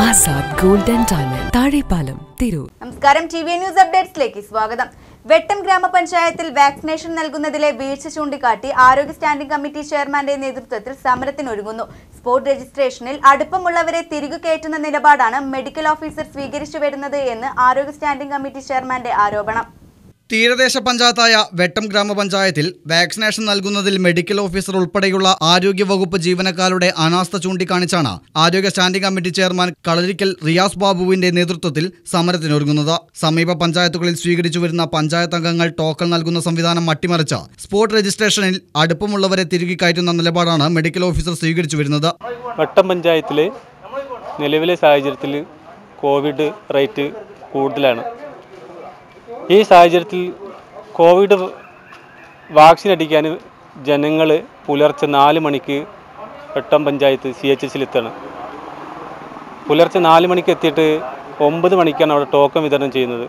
Azad gold and diamond Thazhepalam Tirur നമസ്കാരം T V news അപ്ഡേറ്റ്സിലേക്ക് സ്വാഗതം വെട്ടം ഗ്രാമപഞ്ചായത്തിൽ വാക്സിനേഷൻ നൽകുന്നതിലെ വീഴ്ച ചൂണ്ടിക്കാട്ടി ആരോഗ്യ സ്റ്റാൻഡിംഗ് കമ്മിറ്റി ചെയർമാന്റെ നേതൃത്വത്തിൽ സമരത്തിനൊരുങ്ങുന്നു സ്പോട്ട് രജിസ്ട്രേഷനിൽ അടുപ്പമുള്ളവരെ തിരികെ കയറ്റുന്ന നിലപാടാണ് മെഡിക്കൽ ഓഫീസർ സ്വീകരിച്ചു വരുന്നത് എന്ന് ആരോഗ്യ സ്റ്റാൻഡിംഗ് കമ്മിറ്റി ചെയർമാന്റെ ആരോപണം തീരദേശ പഞ്ചായത്തായ വെട്ടം ഗ്രാമപഞ്ചായത്തിൽ വാക്സിനേഷൻ നൽകുന്നതിൽ മെഡിക്കൽ ഓഫീസർ ഉൾപ്പെടെയുള്ള ആരോഗ്യ വകുപ്പ് ജീവനക്കാരുടെ അനാസ്ഥ ചൂണ്ടിക്കാണിച്ചാണ് ആരോഗ്യ standing committee chairman Kalarikkal Riyas ബാബുവിന്റെ നേതൃത്വത്തിൽ സമരത്തിനൊരുങ്ങുന്നത് സമീപ പഞ്ചായത്തുകളിൽ സ്വീകരിച്ചു വരുന്ന പഞ്ചായത്ത് അംഗങ്ങൾ ടോക്കൺ നൽകുന്ന സംവിധാനം മട്ടിമറിച്ച് സ്പോട്ട് രജിസ്ട്രേഷനിൽ അടുപ്പമുള്ളവരെ തിരികെ കയറ്റുന്ന നിലപാടാണ് മെഡിക്കൽ ഓഫീസർ സ്വീകരിച്ചു വരുന്നത് വട്ടം പഞ്ചായത്തിൽ നിലവിലെ സാഹചര്യത്തിൽ കോവിഡ് റേറ്റ് കൂടുതലാണ് ഈ സാഹചര്യത്തിൽ കോവിഡ് വാക്സിൻ അടിക്കാൻ ജനങ്ങൾ പുലർച്ചെ നാല് മണിക്ക് വട്ടം പഞ്ചായത്ത് സി എച്ച് എസിലെത്തണം പുലർച്ചെ നാല് മണിക്ക് എത്തിയിട്ട് ഒമ്പത് മണിക്കാണ് അവിടെ ടോക്കൺ വിതരണം ചെയ്യുന്നത്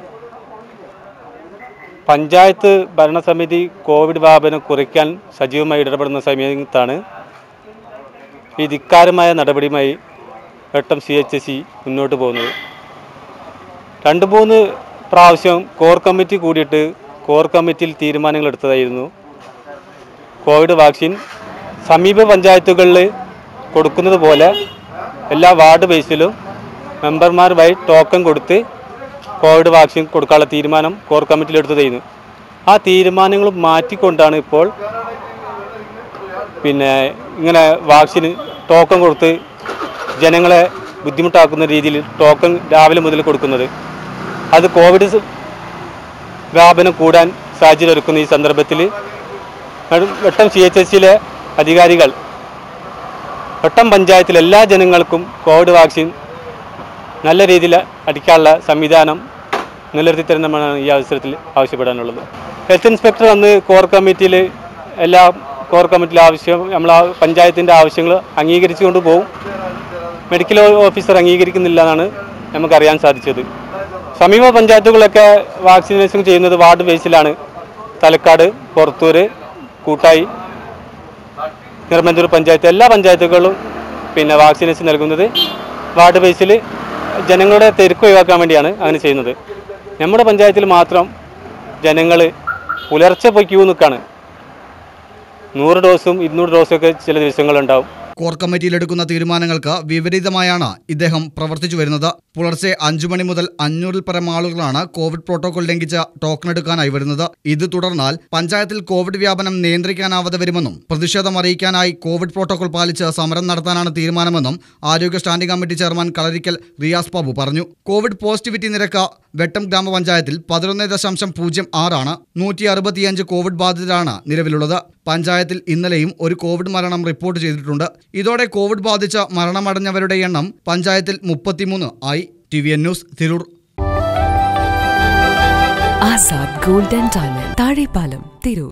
പഞ്ചായത്ത് ഭരണസമിതി കോവിഡ് വ്യാപനം കുറയ്ക്കാൻ സജീവമായി ഇടപെടുന്ന സമയത്താണ് ഈ ധിക്കാരമായ നടപടിയുമായി വെട്ടം സി എച്ച് എസ് സി മുന്നോട്ട് പോകുന്നത് രണ്ട് മൂന്ന് പ്രാവശ്യം കോർ കമ്മിറ്റി കൂടിയിട്ട് കോർ കമ്മിറ്റിയിൽ തീരുമാനങ്ങൾ എടുത്തതായിരുന്നു കോവിഡ് വാക്സിൻ സമീപ പഞ്ചായത്തുകളിൽ കൊടുക്കുന്നത് പോലെ എല്ലാ വാർഡ് ബേസിലും മെമ്പർമാരുമായി ടോക്കൺ കൊടുത്ത് കോവിഡ് വാക്സിൻ കൊടുക്കാനുള്ള തീരുമാനം കോർ കമ്മിറ്റിയിൽ എടുത്തതായിരുന്നു ആ തീരുമാനങ്ങൾ മാറ്റിക്കൊണ്ടാണ് ഇപ്പോൾ പിന്നെ ഇങ്ങനെ വാക്സിന് ടോക്കൺ കൊടുത്ത് ജനങ്ങളെ ബുദ്ധിമുട്ടാക്കുന്ന രീതിയിൽ ടോക്കൺ രാവിലെ മുതൽ കൊടുക്കുന്നത് അത് കോവിഡ് സ് വ്യാപനം കൂടാൻ സാഹചര്യം ഒരുക്കുന്ന ഈ സന്ദർഭത്തിൽ വെട്ടം സി എച്ച് എസ് സിയിലെ അധികാരികൾ വെട്ടം പഞ്ചായത്തിലെ എല്ലാ ജനങ്ങൾക്കും കോവിഡ് വാക്സിൻ നല്ല രീതിയിൽ അടിക്കാനുള്ള സംവിധാനം നിലനിർത്തി തരുന്നതാണ് ഈ അവസരത്തിൽ ആവശ്യപ്പെടാനുള്ളത് ഹെൽത്ത് ഇൻസ്പെക്ടർ വന്ന് കോർ കമ്മിറ്റിയിൽ എല്ലാ കോർ കമ്മിറ്റിയിലെ ആവശ്യം നമ്മൾ ആ പഞ്ചായത്തിൻ്റെ ആവശ്യങ്ങൾ അംഗീകരിച്ചുകൊണ്ട് പോകും മെഡിക്കൽ ഓഫീസർ അംഗീകരിക്കുന്നില്ല എന്നാണ് നമുക്കറിയാൻ സാധിച്ചത് സമീപ പഞ്ചായത്തുകളൊക്കെ വാക്സിനേഷൻ ചെയ്യുന്നത് വാർഡ് ബേസിലാണ് തലക്കാട് പുറത്തൂര് കൂട്ടായി നിർമ്മന്തൂർ പഞ്ചായത്ത് എല്ലാ പഞ്ചായത്തുകളും പിന്നെ വാക്സിനേഷൻ നൽകുന്നത് വാർഡ് ബേസിൽ ജനങ്ങളുടെ തിരക്ക് ഒഴിവാക്കാൻ വേണ്ടിയാണ് അങ്ങനെ ചെയ്യുന്നത് നമ്മുടെ പഞ്ചായത്തിൽ മാത്രം ജനങ്ങൾ പുലർച്ചെ പോയി ക്യൂ നിൽക്കുകയാണ് നൂറ് ഡോസും ഇരുന്നൂറ് ഡോസും ഒക്കെ ചില ദിവസങ്ങളുണ്ടാവും കോർ കമ്മിറ്റിയിൽ എടുക്കുന്ന തീരുമാനങ്ങൾക്ക് വിപരീതമായാണ് ഇദ്ദേഹം പ്രവർത്തിച്ചു വരുന്നത് പുലർച്ചെ അഞ്ചു മണി മുതൽ അഞ്ഞൂറിൽ പരം ആളുകളാണ് കോവിഡ് പ്രോട്ടോകോൾ ലംഘിച്ച് ടോക്കൺ എടുക്കാനായി വരുന്നത് ഇത് തുടർന്നാൽ പഞ്ചായത്തിൽ കോവിഡ് വ്യാപനം നിയന്ത്രിക്കാനാവാതെ വരുമെന്നും പ്രതിഷേധം അറിയിക്കാനായി കോവിഡ് പ്രോട്ടോകോൾ പാലിച്ച് സമരം നടത്താനാണ് തീരുമാനമെന്നും ആരോഗ്യ standing committee chairman Kalarikkal Riyas Babu പറഞ്ഞു കോവിഡ് പോസിറ്റിവിറ്റി നിരക്ക് വെട്ടം ഗ്രാമപഞ്ചായത്തിൽ പതിനൊന്ന് ദശാംശം പൂജ്യം ആറാണ് നൂറ്റി അറുപത്തിയഞ്ച് കോവിഡ് ബാധിതരാണ് നിലവിലുള്ളത് പഞ്ചായത്തിൽ ഇന്നലെയും ഒരു കോവിഡ് മരണം റിപ്പോർട്ട് ചെയ്തിട്ടുണ്ട് ഇതോടെ കോവിഡ് ബാധിച്ച് മരണമടഞ്ഞവരുടെ എണ്ണം പഞ്ചായത്തിൽ മുപ്പത്തിമൂന്ന് ആയി T V N news Tirur Azad gold and diamond Thazhepalam Tirur